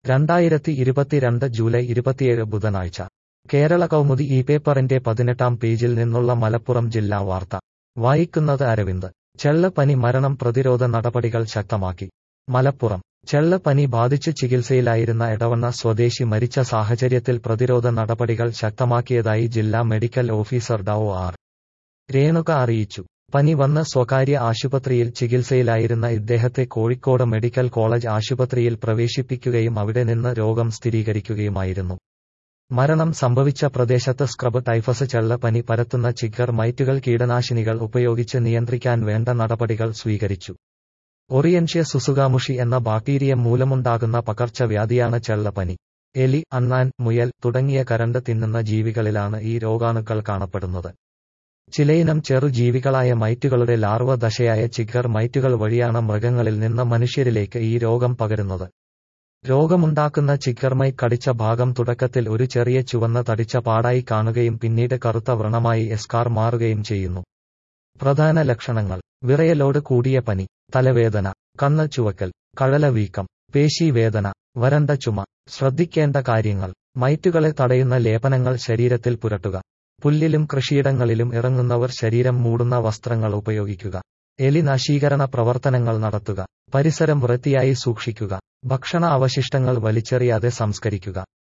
രണ്ടായിരത്തി ഇരുപത്തിരണ്ട് ജൂലൈ ഇരുപത്തിയേഴ് ബുധനാഴ്ച കേരള കൗമുദി ഈ പേപ്പറിന്റെ പതിനെട്ടാം പേജിൽ നിന്നുള്ള മലപ്പുറം ജില്ലാ വാർത്ത വായിക്കുന്നത് അരവിന്ദ് ചെള്ളപ്പനി മരണം പ്രതിരോധ നടപടികൾ ശക്തമാക്കി മലപ്പുറം ചെള്ളപ്പനി ബാധിച്ച് ചികിത്സയിലായിരുന്ന എടവണ്ണ സ്വദേശി മരിച്ച സാഹചര്യത്തിൽ പ്രതിരോധ നടപടികൾ ശക്തമാക്കിയതായി ജില്ലാ മെഡിക്കൽ ഓഫീസർ ഡോ ആർ രേണുക അറിയിച്ചു പനി വന്ന് സ്വകാര്യ ആശുപത്രിയിൽ ചികിത്സയിലായിരുന്ന ഇദ്ദേഹത്തെ കോഴിക്കോട് മെഡിക്കൽ കോളേജ് ആശുപത്രിയിൽ പ്രവേശിപ്പിക്കുകയും അവിടെ നിന്ന് രോഗം സ്ഥിരീകരിക്കുകയുമായിരുന്നു മരണം സംഭവിച്ച പ്രദേശത്ത് സ്ക്രബ് ടൈഫസ് ചെള്ളപ്പനി പരത്തുന്ന ചിഗർ മൈറ്റുകൾ കീടനാശിനികൾ ഉപയോഗിച്ച് നിയന്ത്രിക്കാൻ വേണ്ട നടപടികൾ സ്വീകരിച്ചു ഒറിയൻഷ്യ സുസുകാമുഷി എന്ന ബാക്ടീരിയം മൂലമുണ്ടാകുന്ന പകർച്ചവ്യാധിയാണ് ചെള്ളപ്പനി എലി അണ്ണാൻ മുയൽ തുടങ്ങിയ കരണ്ട് തിന്നുന്ന ജീവികളിലാണ് ഈ രോഗാണുക്കൾ കാണപ്പെടുന്നത് ചിലയിനം ചെറുജീവികളായ മൈറ്റുകളുടെ ലാർവ ദശയായ ചിഗർ മൈറ്റുകൾ വഴിയാണ് മൃഗങ്ങളിൽ നിന്ന് മനുഷ്യരിലേക്ക് ഈ രോഗം പകരുന്നത് രോഗമുണ്ടാക്കുന്ന ചിക്കർമൈ കടിച്ച ഭാഗം തുടക്കത്തിൽ ഒരു ചെറിയ ചുവന്ന തടിച്ച പാടായി കാണുകയും പിന്നീട് കറുത്ത വ്രണമായി എസ്കാർ മാറുകയും ചെയ്യുന്നു പ്രധാന ലക്ഷണങ്ങൾ വിറയലോട് കൂടിയ പനി തലവേദന കണ്ണ് ചുവക്കൽ കഴലവീക്കം പേശീവേദന വരണ്ട ചുമ ശ്രദ്ധിക്കേണ്ട കാര്യങ്ങൾ മൈറ്റുകളെ തടയുന്ന ലേപനങ്ങൾ ശരീരത്തിൽ പുരട്ടുക പുല്ലിലും കൃഷിയിടങ്ങളിലും ഇറങ്ങുന്നവർ ശരീരം മൂടുന്ന വസ്ത്രങ്ങൾ ഉപയോഗിക്കുക എലി നശീകരണ പ്രവർത്തനങ്ങൾ നടത്തുക പരിസരം വൃത്തിയായി സൂക്ഷിക്കുക ഭക്ഷണ അവശിഷ്ടങ്ങൾ വലിച്ചെറിയാതെ സംസ്കരിക്കുക